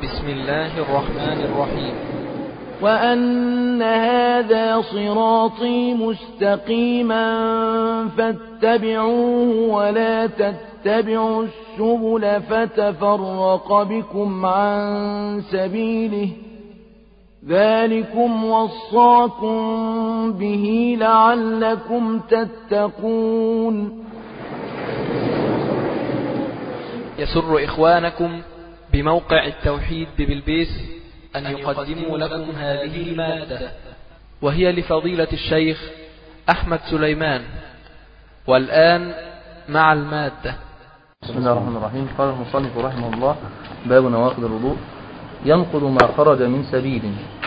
بسم الله الرحمن الرحيم وأن هذا صراطي مستقيما فاتبعوه ولا تتبعوا السبل فتفرق بكم عن سبيله ذلكم وصاكم به لعلكم تتقون يسر إخوانكم بموقع التوحيد ببلبيس أن يقدموا لكم هذه المادة وهي لفضيلة الشيخ أحمد سليمان والآن مع المادة بسم الله الرحمن الرحيم قال المصنف رحمه الله باب نواقض الوضوء ينقض ما خرج من سبيل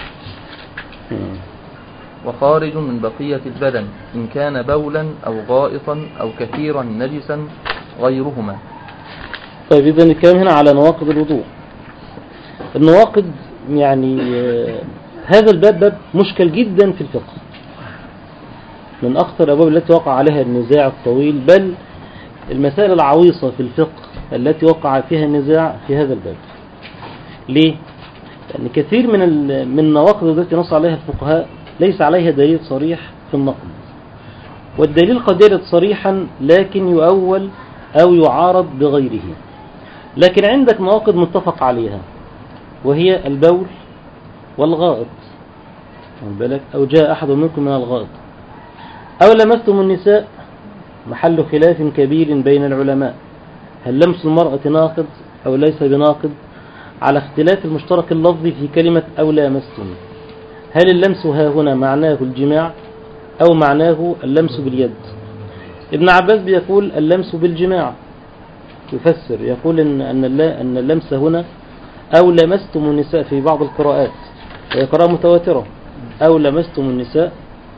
وخارج من بقية البدن إن كان بولا أو غائطا أو كثيرا نجسا غيرهما طيب إذا الكلام هنا على نواقض الوضوء النواقض يعني آه، هذا الباب باب مشكل جدا في الفقه من أخطر الأبواب التي وقع عليها النزاع الطويل بل المسائل العويصة في الفقه التي وقع فيها النزاع في هذا الباب ليه؟ لأن كثير من ال- من النواقض التي نص عليها الفقهاء ليس عليها دليل صريح في النقد والدليل قد يرد صريحا لكن يؤول أو يعارض بغيره لكن عندك نواقض متفق عليها وهي البول والغائط واخد بالك أو جاء أحد منكم من الغائط أو لمستم النساء محل خلاف كبير بين العلماء هل لمس المرأة ناقض أو ليس بناقض على اختلاف المشترك اللفظي في كلمة أو لامستم هل اللمس ها هنا معناه الجماع أو معناه اللمس باليد ابن عباس بيقول اللمس بالجماع يفسر يقول إن, أن, الل- أن اللمس هنا أو لمستم النساء في بعض القراءات وهي قراءة متواترة أو لمستم النساء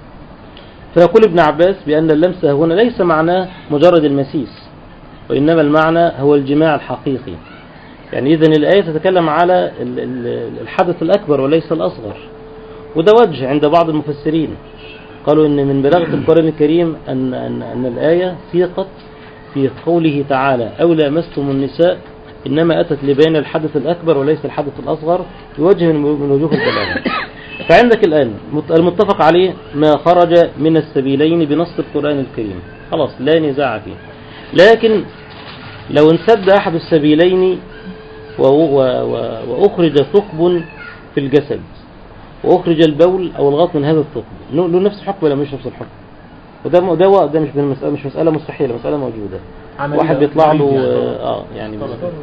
فيقول ابن عباس بأن اللمس هنا ليس معناه مجرد المسيس وإنما المعنى هو الجماع الحقيقي يعني إذن الآية تتكلم على ال- ال- الحدث الأكبر وليس الأصغر وده وجه عند بعض المفسرين قالوا إن من بلاغة القرآن الكريم أن, أن, أن الآية سيقت في قوله تعالى أو لامستم النساء إنما أتت لبيان الحدث الأكبر وليس الحدث الأصغر بوجه من من وجوه البلاغة فعندك الآن مت- المتفق عليه ما خرج من السبيلين بنص القرآن الكريم خلاص لا نزاع فيه لكن لو انسد أحد السبيلين و- و- و- وأخرج ثقب في الجسد وأخرج البول أو الغط من هذا الثقب له له نفس الحكم ولا مش نفس الحكم وده م- ده ده مش مسألة مش مسألة مستحيلة مسألة موجودة واحد بيطلع له اه يعني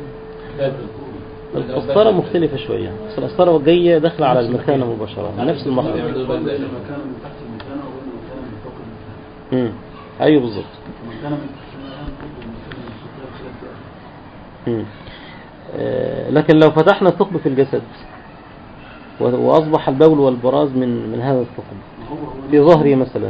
القسطرة مختلفة شوية بس القسطرة جاية داخلة على المثانة مباشرة نفس المخرج امم ايوه بالظبط مم. آه، لكن لو فتحنا الثقب في الجسد و- وأصبح البول والبراز من من هذا الثقب في ظهري مثلا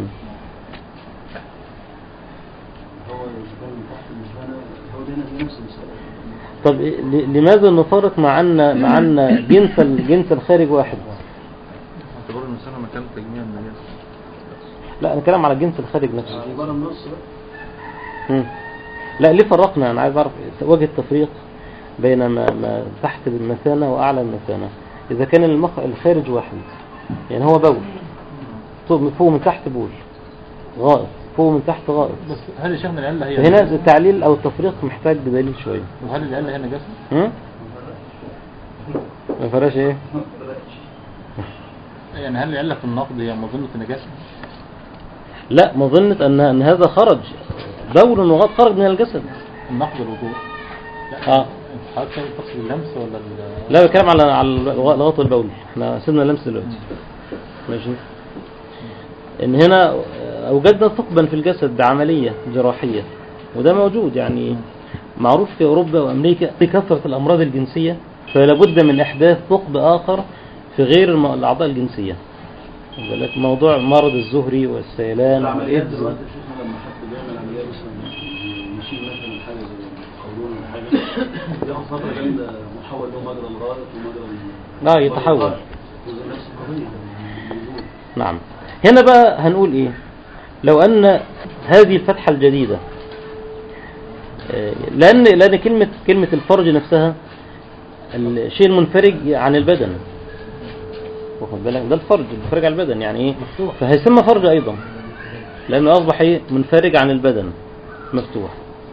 طب إيه- ل- لماذا نفرق مع أن مع أن جنس ال- جنس الخارج واحد اعتبار المسألة مكان تجميع النجاسة لا أنا كلام على الجنس الخارج نفسه مم. لا ليه فرقنا أنا عايز أعرف وجه التفريق بين ما, ما تحت المثانة وأعلى المثانة إذا كان المخ... الخارج واحد يعني هو بول طب فوق من تحت بول غائط فوق من تحت غائط بس هل يا شيخنا العلة هي فهنا التعليل أو التفريق محتاج بدليل شوية وهل العلة هي نجاسة؟ هم؟ ما فراش ايه يعني هل العلة في النقد هي مظنة النجاسة؟ لا مظنة أن, أن هذا خرج بول وغط خرج من الجسد النقد الوضوء لا آه. انت حضرتك تقصد اللمس ولا ال- لا بتكلم على على الغط والبول احنا سيبنا اللمس دلوقتي ماشي ان هنا اوجدنا ثقبا في الجسد بعملية جراحية وده موجود يعني معروف في اوروبا وامريكا بكثرة الامراض الجنسية فلا بد من احداث ثقب اخر في غير الم- الاعضاء الجنسية واخد بالك؟ موضوع مرض الزهري والسيلان والايدز دلوقتي شفنا لما حد بيعمل عمليه مثلا يشيل مثلا حاجه زي القولون ولا حاجه بياخد فتره جامده محول له مجرى الغائط ومجرى ال- لا يتحول وزي نفس القضيه موجود. نعم هنا بقى هنقول ايه لو ان هذه الفتحة الجديدة آه، لان لان كلمة كلمة الفرج نفسها الشيء المنفرج عن البدن واخد بالك ده الفرج المنفرج عن البدن يعني ايه فهيسمى فرج ايضا لانه اصبح ايه منفرج عن البدن مفتوح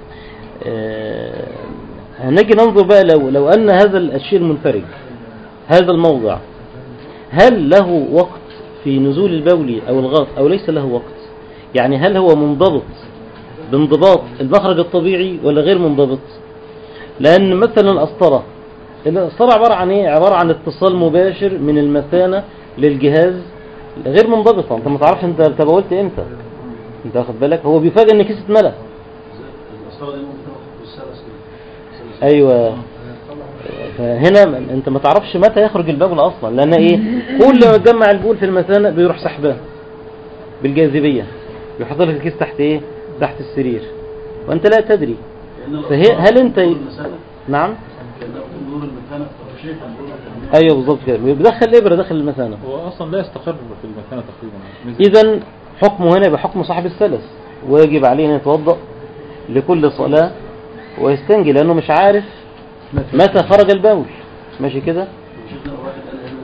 آه، هنجي ننظر بقى لو لو ان هذا الشيء المنفرج هذا الموضع هل له وقت في نزول البول او الغاط او ليس له وقت يعني هل هو منضبط بانضباط المخرج الطبيعي ولا غير منضبط لان مثلا القسطره القسطره عباره عن ايه عباره عن اتصال مباشر من المثانه للجهاز غير منضبطه انت ما تعرفش انت تبولت امتى انت واخد بالك هو بيفاجئ ان كيس اتملى الأسرار دي ممكن تاخد بالسلس كده ايوه فهنا انت ما تعرفش متى يخرج البول اصلا لان ايه كل ما تجمع البول في المثانه بيروح سحباه بالجاذبيه بيحط لك الكيس تحت ايه تحت السرير وانت لا تدري لأن فهي الأسرار هل انت دور المثانة نعم كأنها في دور المثانة فشايف الدور ايوه بالظبط كده بيدخل الابره داخل المثانه هو اصلا لا يستقر في المكانه تقريبا اذا حكمه هنا يبقى حكم صاحب السلس واجب عليه ان يتوضا لكل صلاه ويستنجي لانه مش عارف متى خرج البول ماشي كده شفنا واحد قال هنا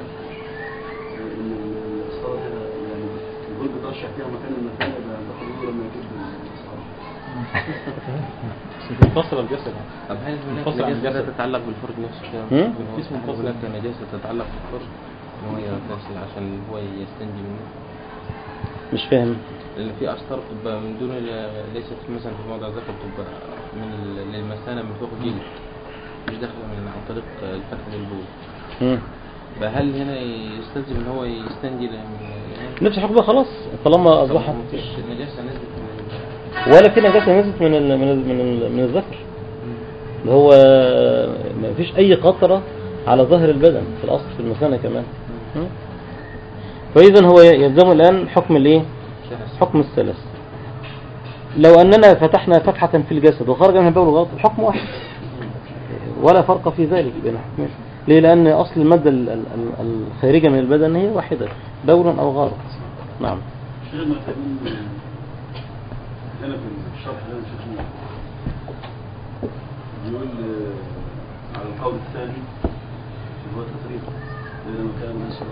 ان الاسطره هنا يعني البول بترشح فيها مكان المثانه يبقى بحضور لما يجيب الاسطره منفصل الجسد طب هل هناك منفصل عن نجاسة لا الجسد. تتعلق بالفرج نفسه كده؟ هم؟ هل الكيس منفصل. هناك نجاسة تتعلق بالفرج ان هو يغتسل عشان هو يستنجي منه مش فاهم لان في اسطار بتبقى من دون ال- ليست مثلا في موضع ذكر بتبقى من ال- للمثانة من فوق الجلد مش داخلة من عن طريق الفتح للبول مم. فهل هنا يستلزم ان هو يستنجي من نفس الحكم خلاص طالما اصبح مفيش نجاسة نزلت من ولا في نجاسه نزلت من ال من ال من, ال من الذكر اللي هو ما فيش اي قطره على ظهر البدن في الاصل في المثانه كمان م? فاذا هو يلزم الان حكم الايه حكم السلس لو اننا فتحنا فتحه في الجسد وخرج منها البول غلط الحكم واحد ولا فرق في ذلك بين الحكمين ليه لان اصل الماده ال- ال- ال- الخارجه من البدن هي واحده بول او غائط نعم شيخ ما كمان هنا في الشرح اللي انا شفناه بيقول آه، على القول الثاني اللي هو التفريق بين مكان الناس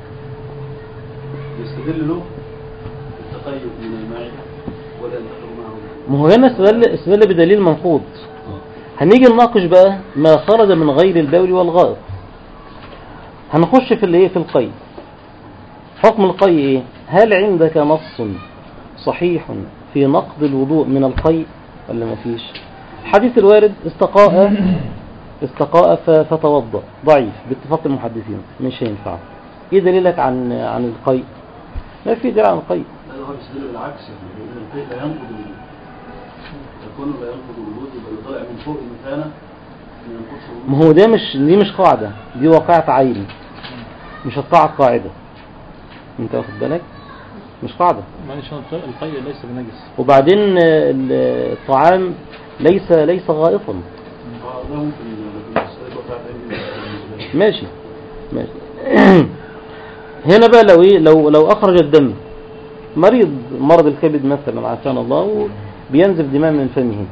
يستدل له بالتقيد من المعدة ولا ينتقل معه ما هو هنا استدل استدل بدليل منقوض هنيجي نناقش بقى ما خرج من غير البول والغائط هنخش في الايه في القي حكم القي ايه هل عندك نص صحيح في نقض الوضوء من القي ولا ما فيش الحديث الوارد استقاء استقاء ف- فتوضا ضعيف باتفاق المحدثين مش هينفع ايه دليلك عن عن القي ما في دليل عن القي هذا هو بيستدل بالعكس يعني بيقول القيء لا ينقض الوضوء يكون لا ينقض الوضوء يبقى اللي طالع من فوق المثانة ما ينقضش الوضوء ما هو ده مش دي مش قاعدة دي واقعة عين مش الطاعة قاعدة انت واخد بالك مش قاعدة معلش هو القي- القي ليس بنجس وبعدين آه، ال- الطعام ليس ليس غائطا آه، ده ممكن لكن مسألة وقعت عندي ماشي ماشي هنا بقى لو ايه لو لو اخرج الدم مريض مرض الكبد مثلا عافانا الله بينزف دماء من فمه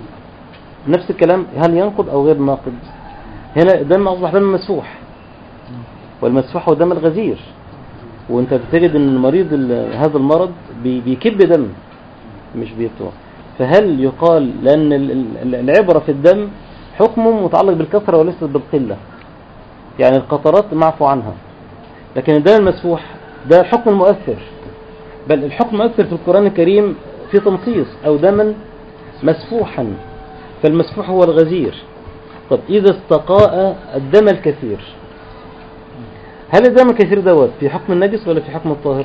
نفس الكلام هل ينقض او غير ناقض هنا الدم اصبح دم مسفوح والمسفوح هو دم الغزير وانت بتجد ان المريض ال- هذا المرض بي- بيكب دم مش بيفتوح فهل يقال لان ال- ال- العبرة في الدم حكمه متعلق بالكثرة وليس بالقلة يعني القطرات معفو عنها لكن الدم المسفوح ده الحكم المؤثر بل الحكم المؤثر في القرآن الكريم في تنصيص أو دما مسفوحا فالمسفوح هو الغزير طب إذا استقاء الدم الكثير هل الدم الكثير دوت في حكم النجس ولا في حكم الطاهر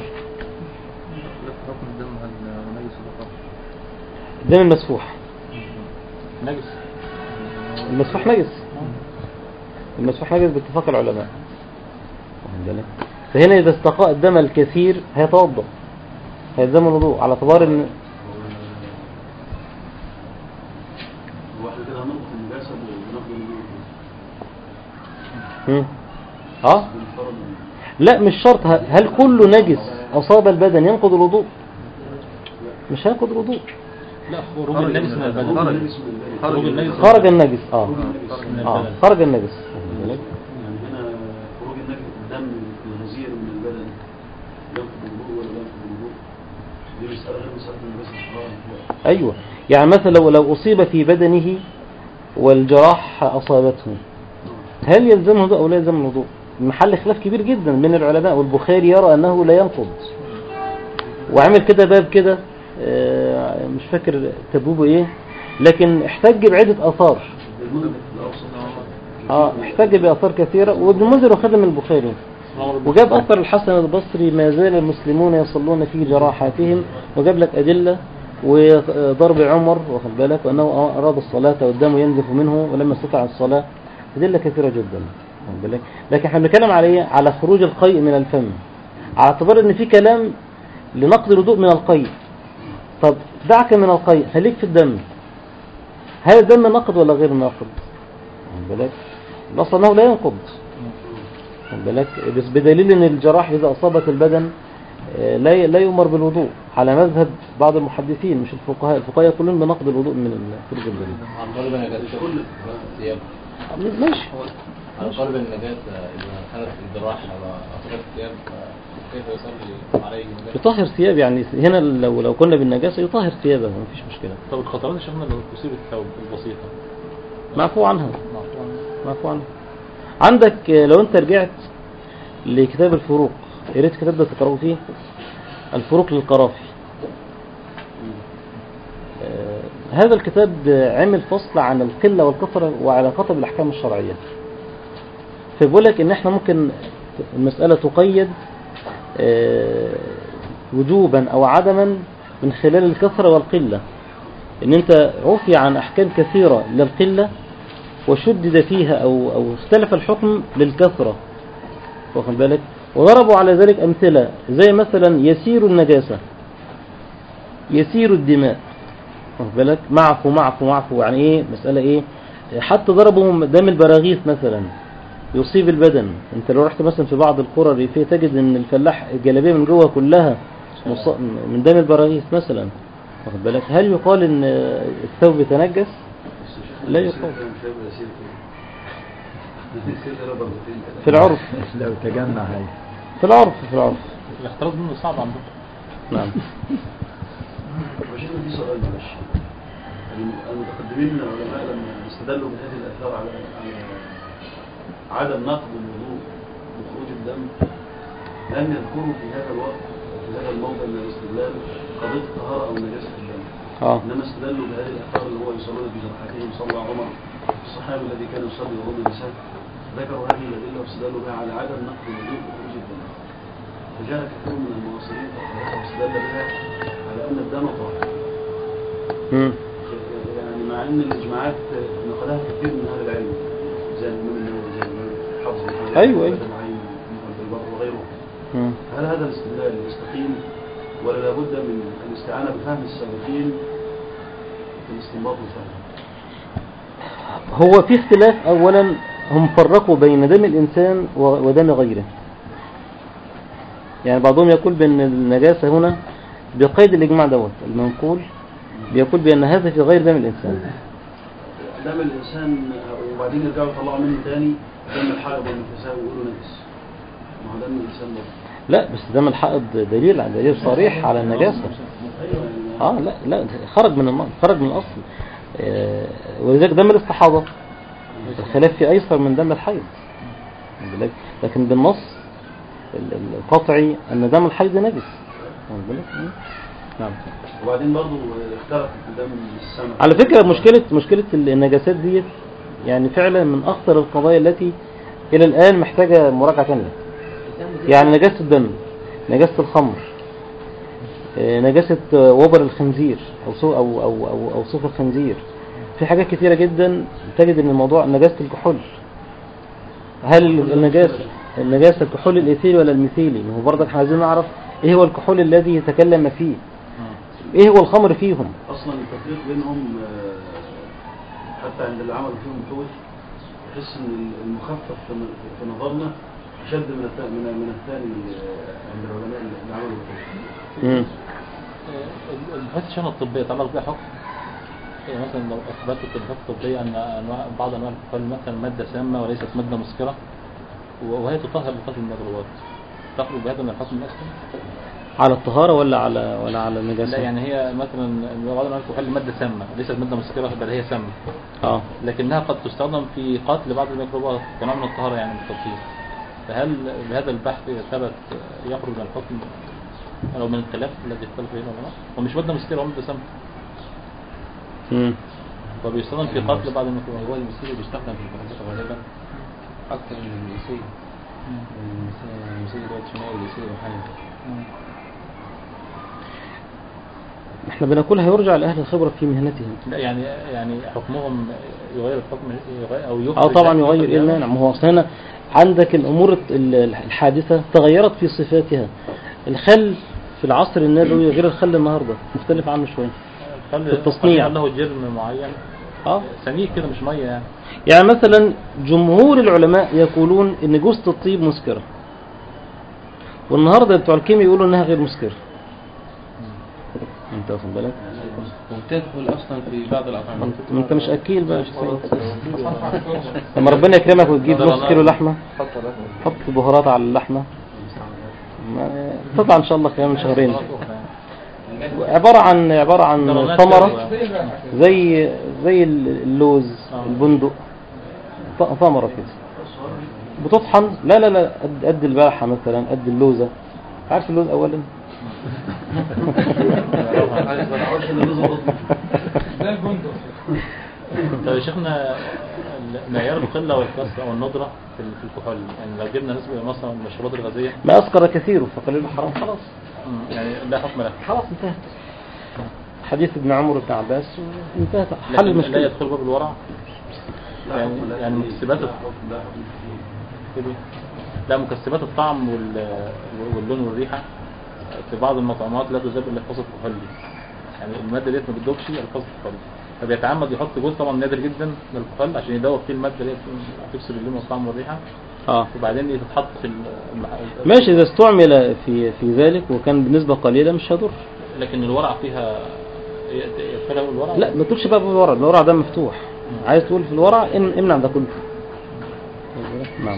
حكم الدم هل نجس ولا طاهر؟ الدم المسفوح نجس المسفوح نجس المسفوح نجس باتفاق العلماء واخد بالك؟ فهنا إذا استقاء الدم الكثير هيتوضأ هيلزم الوضوء على اعتبار ان هو احنا كده هننقص النجاسة بناخد الوضوء مم. اه بنفترض لا مش شرط ه- هل كل نجس أصاب البدن ينقض الوضوء مش هينقض الوضوء لا خروج النجس من البدن خرج. خروج النجس خرج النجس اه من اه البدن خرج النجس واخد بالك؟ نزير من البدن ينقض الوضوء ولا لا ينقض الوضوء دي مسألة غير مسألة النجاسة الحرام أيوة يعني مثلا لو لو أصيب في بدنه والجراح أصابته هل يلزمه الوضوء أو لا يلزم الوضوء محل خلاف كبير جدا من العلماء والبخاري يرى أنه لا ينقض وعمل كده باب كده آه، مش فاكر تبوبه ايه لكن احتج بعدة آثار المدن الأوسط اه احتج بآثار كثيرة وابن منذر وخدم البخاري وجاب أثر الحسن البصري ما زال المسلمون يصلون في جراحاتهم وجاب لك أدلة وضرب عمر واخد بالك وأنه أراد الصلاة والدم ينزف منه ولم يستطع الصلاة أدلة كثيرة جدا واخد بالك لكن احنا بنتكلم على ايه على خروج القيء من الفم على اعتبار ان في كلام لنقض الوضوء من القيء طب دعك من القيء خليك في الدم هل الدم نقض ولا غير ناقض واخد بالك الأصل أنه لا ينقض واخد بالك بس بدليل ان الجراح إذا أصابت البدن آه، لا لا يؤمر بالوضوء على مذهب بعض المحدثين مش الفقهاء الفقهاء يقولون بنقض الوضوء من ال- خروج البدن عن قلب النجاسة كل ثياب ماشي عن قلب النجاسة إذا كانت الجراح على أطراف الثياب كيف يصلي عليه النجاسة؟ يطهر ثياب يعني هنا لو لو كنا بالنجاسة يطهر ثيابه ما فيش مشكلة طب الخطرات يا شيخنا لو تصيب الثوب البسيطة معفو عنها معفو عنها. معفو عنها عندك آه، لو انت رجعت لكتاب الفروق يا ريت الكتاب ده تقرأه فيه الفروق للقرافي آه، هذا الكتاب عمل فصل عن القلة والكثرة وعلاقتها بالأحكام الشرعية فبيقول لك ان احنا ممكن المسألة تقيد آه، وجوبا او عدما من خلال الكثرة والقلة ان انت عفي عن احكام كثيرة للقلة وشدد فيها او او اختلف الحكم للكثرة واخد بالك وضربوا على ذلك امثلة زي مثلا يسير النجاسة يسير الدماء واخد بالك معفو معفو معفو يعني ايه مسألة ايه حتى ضربوا دم البراغيث مثلا يصيب البدن انت لو رحت مثلا في بعض القرى الريفية تجد ان الفلاح الجلابية من جوه كلها مص- من دم البراغيث مثلا واخد بالك هل يقال ان الثوب يتنجس لا يقال. مش هيبقى يسير كده يسير كده ضربتين كده في العرف لو تجمع هاي في العرف في العرف الاحتراز منه صعب عندكم نعم وشيخ دي سؤال معلش يعني المتقدمين من العلماء لما استدلوا بهذه الاثار على على عدم نقض الوضوء بخروج الدم لم يذكروا في هذا الوقت في هذا الموضع من الاستدلال قضيه الطهاره او نجاسه الدم اه انما استدلوا بهذه الاثار اللي هو يصلون بجرحتهم صلى عمر الصحابي الذي كان يصلي وهو النساء ذكروا هذه الادله واستدلوا بها على عدم نقض الوضوء بخروج الدم فجاء كثير من المعاصرين فقهاء واستدل بها على ان الدم طاهر مم. يعني مع ان الاجماعات نقلها كثير من اهل العلم زي الامام النووي زي الامام حافظ بن حجر، أيوة، أيوة. ابن معين بن عبد البر وغيره مم. هل هذا الاستدلال يستقيم ولا لابد من الاستعانه بفهم السابقين في الاستنباط والفهم؟ هو في اختلاف اولا هم فرقوا بين دم الانسان و- ودم غيره يعني بعضهم يقول بان النجاسة هنا بقيد الاجماع دوت المنقول بيقول بان هذا في غير دم الانسان دم الانسان وبعدين يرجعوا يطلعوا منه تاني دم الحائض والنفساء ويقولوا نجس ما هو دم الانسان برضه لا بس دم الحائض دليل دليل صريح على النجاسة ايوه يعني اه لا لا خرج من النار خرج من الاصل آه، ولذلك دم الاستحاضة الخلاف في ايسر من دم الحيض واخد بالك؟ لكن بالنص ال- ال- القطعي ان دم الحيض نجس واخد بالك؟ مم. نعم وبعدين برضه اختلف في دم السمك على فكرة مشكلة مشكلة النجاسات دي يعني فعلا من أخطر القضايا التي إلى الآن محتاجة مراجعة ثانية يعني نجاسة الدم نجاسة الخمر آه، نجاسة آه، وبر الخنزير أو صو أو أو أو, أو صوف الخنزير في حاجات كثيرة جدا تجد إن الموضوع نجاسة الكحول هل النجاسة النجاسة الكحول الإيثيلي ولا الميثيلي ما هو برضك احنا عايزين نعرف إيه هو الكحول الذي يتكلم فيه إيه هو الخمر فيهم اصلا التفريق بينهم آه، حتى عند اللي عملوا فيهم بحوث تحس ان المخفف في في نظرنا اشد من الثاني من من الثاني آه، عند العلماء اللي عملوا البحوث مم. آه، البحوث الشأن الطبية يتعلق بها حكم يعني مثلا لو أثبتت البحوث الطبية أن أنواع بعض أنواع الكحول مثلا مادة سامة وليست مادة مسكرة و- وهي تطهر لقتل المضروبات تخرج بهذا من الحكم الاصلي على الطهارة ولا على ولا على لا النجاسة يعني هي مثلا الغالب انها تحل ماده سامه ليست ماده مسكره بل هي سامه اه لكنها قد تستخدم في قتل بعض الميكروبات كنوع من الطهاره يعني بالتطهير فهل بهذا البحث ثبت يخرج من الحكم او من الخلاف الذي اختلف فيه العلماء ومش ماده مسكره هو ماده سامه مم. فبيستخدم في قتل بعض الميكروبات هو المثيل بيستخدم في البحثات غالبا اكتر من المثيل المثيل المثيل اللي هو الشمال والمثيل الروحاني احنا بنقولها يرجع لأهل الخبرة في مهنتهم لا يعني يعني حكمهم يغير الحكم يغير او اه يخرج طبعا يغير ايه المانع ما هو اصل هنا عندك الامور ال- الحادثة تغيرت في صفاتها الخل في العصر النبوي غير الخل النهاردة مختلف عنه شوية خل- في التصنيع. خل له جرم معين اه سميك كده مش ميه يعني يعني مثلا جمهور العلماء يقولون ان جوزة الطيب مسكرة والنهاردة بتوع الكيمياء يقولوا انها غير مسكرة انت واخد بالك وبتدخل اصلا في بعض الاطعمه ما انت مش اكيل بقى يا شيخ سيد. لما ربنا يكرمك وتجيب نص كيلو لحمة حط بهارات على اللحمة ما- تطلع ان شاء الله كمان شهرين عبارة عن عبارة عن درجات ثمرة كده. زي زي اللوز البندق ط- ثمرة كده بتطحن لا لا لا قد, قد البلحة مثلا قد اللوزة عارف اللوز اولا طب يا شيخنا معيار القله والكثره او الندره في في الكحول يعني لو جبنا نسبه مثلا من المشروبات الغازيه ما اسكر كثيره فقليل حرام خلاص مم، يعني لا حكم له خلاص انتهت حديث ابن عمر بن عباس انتهت حل لكن لا المشكلة يدخل باب الورع يعني يعني مكسبات كده. لا مكسبات الطعم وال- واللون والريحه في بعض المطعمات لا تذاب الا الفاظ الكحولي يعني الماده ديت ما بتدوبش الا الفاظ الكحولي فبيتعمد يحط جزء طبعا نادر جدا من الكحول عشان يدوب فيه الماده اللي هي تكسر اللون والطعم والريحه اه وبعدين دي تتحط في المح... ماشي اذا استعمل في في ذلك وكان بنسبة قليلة مش هيضر لكن الورع فيها يدخلها الورع لا ما تقولش بقى بالورع الورع ده مفتوح عايز تقول في الورع ام- امنع ده كله نعم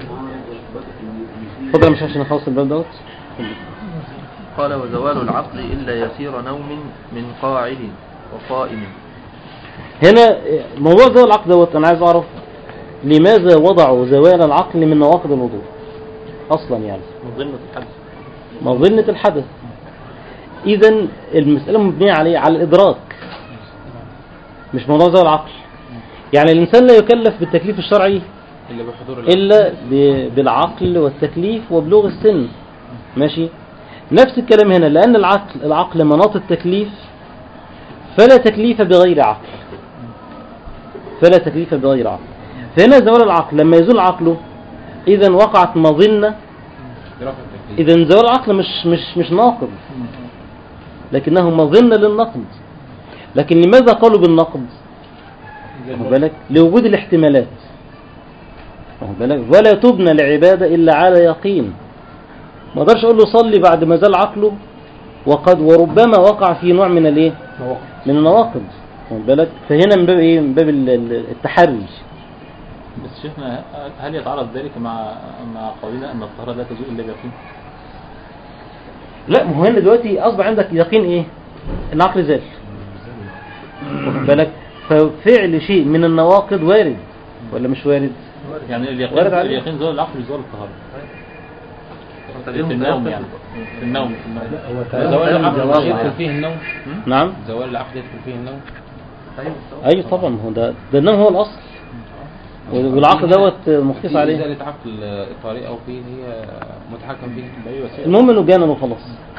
اتفضل مش عشان نخلص الباب دوت قال وزوال العقل إلا يسير نوم من قاعد وقائم هنا موضوع زوال العقل دوت انا عايز اعرف لماذا وضعوا زوال العقل من نواقض الوضوء اصلا يعني مظنة الحدث مظنة الحدث اذا المسألة مبنية عليه على الادراك مش موضوع زوال العقل يعني الانسان لا يكلف بالتكليف الشرعي اللي بحضور إلا ب- بالعقل والتكليف وبلوغ السن ماشي نفس الكلام هنا لأن العقل العقل مناط التكليف فلا تكليف بغير عقل فلا تكليف بغير عقل فهنا زوال العقل لما يزول عقله إذا وقعت مظنة دراسة التكليف إذا زوال العقل مش مش مش ناقض لكنه مظنة للنقد لكن لماذا قالوا بالنقد واخد بالك لوجود الاحتمالات واخد بالك ولا تبنى العبادة إلا على يقين ما اقدرش اقول له صلي بعد ما زال عقله وقد وربما وقع في نوع من الايه من النواقض واخد بالك فهنا من باب ايه من باب ال- ال- التحري بس شيخنا هل يتعارض ذلك مع مع قولنا ان الطهارة لا تزول الا بيقين؟ لا ما هو هنا دلوقتي اصبح عندك يقين ايه العقل زال واخد بالك ففعل شيء من النواقض وارد ولا مش وارد يعني اليقين وارد عليه. اليقين زول العقل زول الطهارة في النوم يعني في النوم في النوم زوال العقل يدخل فيه النوم نعم زوال العقل يدخل فيه النوم ايوه طبعا هو ده ده النوم هو الاصل والعقل دوت مختص في عليه إزالة عقل الطريقة أو فيه هي متحكم فيه بأي وسيلة المهم انه جانن وخلاص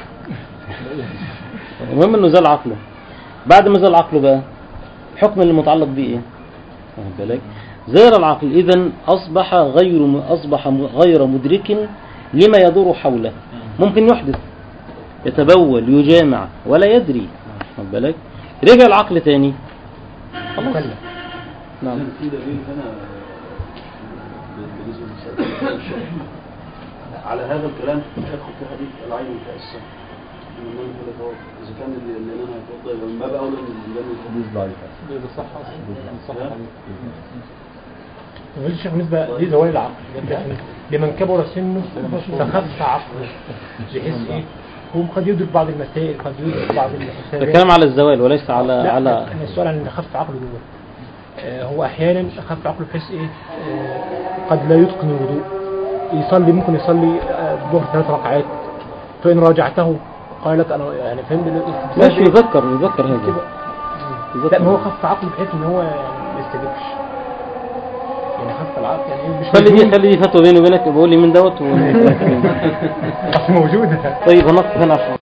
المهم انه زال عقله بعد ما زال عقله بقى الحكم اللي متعلق بيه ايه واخد بالك زال العقل اذا اصبح غير اصبح م- غير مدرك لما يدور حوله ممكن يحدث يتبول يجامع ولا يدري واخد بالك رجع العقل تاني خلاص نعم في دليل هنا بالنسبه للمسألة الشرعية. على هذا الكلام يدخل في حديث العين كالسم من من كل فوق اذا كان اللي اللي انا هيتوضا يبقى من باب اولى من اللي انا ده صح أصلا ده صح حديث. معلش يا شيخ بالنسبه لزوال العقل لكن لمن كبر سنه فخف عقله بحيث ايه هو قد يدرك بعض المسائل قد يدرك بعض الحسابات الكلام على الزوال وليس على لا على أنا السؤال عن خف عقله دول آه، هو احيانا خف عقله بحيث ايه آه، قد لا يتقن الوضوء يصلي ممكن يصلي آه، الظهر ثلاث ركعات فان راجعته قال لك انا يعني فهمت ماشي يذكر يذكر هذا كده يذكر لا ما هو خف عقله بحيث ان هو يعني ما يستجبش يعني خف العقل يعني إيه مش خلي دي مجنون. خلي دي فتوى بيني وبينك بقول لي مين دوت و... أصل موجوده طيب هنقف هنا عشان